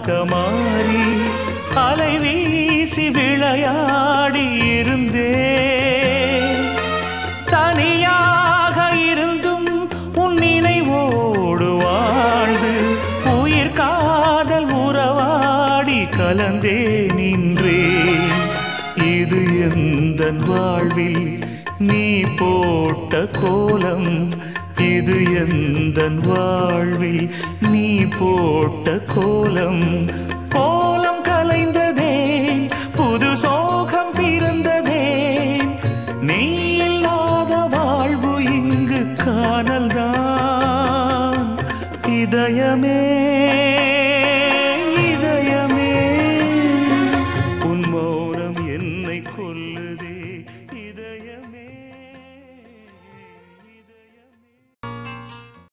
மாறி அலை வீசி விளையாடி இருந்தே தனியாக இருந்தும் உன் நினைவோடு வாழ்ந்து உயிர் காதல் உறவாடி கலந்தே நின்றேன் இது எந்த வாழ்வில் நீ போட்ட கோலம் இது எந்த வாழ்வில் நீ போட்ட கோலம் கோலம் கலைந்ததே புது சோகம் பிறந்ததே நீ இல்லாத வாழ்வு இங்கு காணல்தான் இதயமே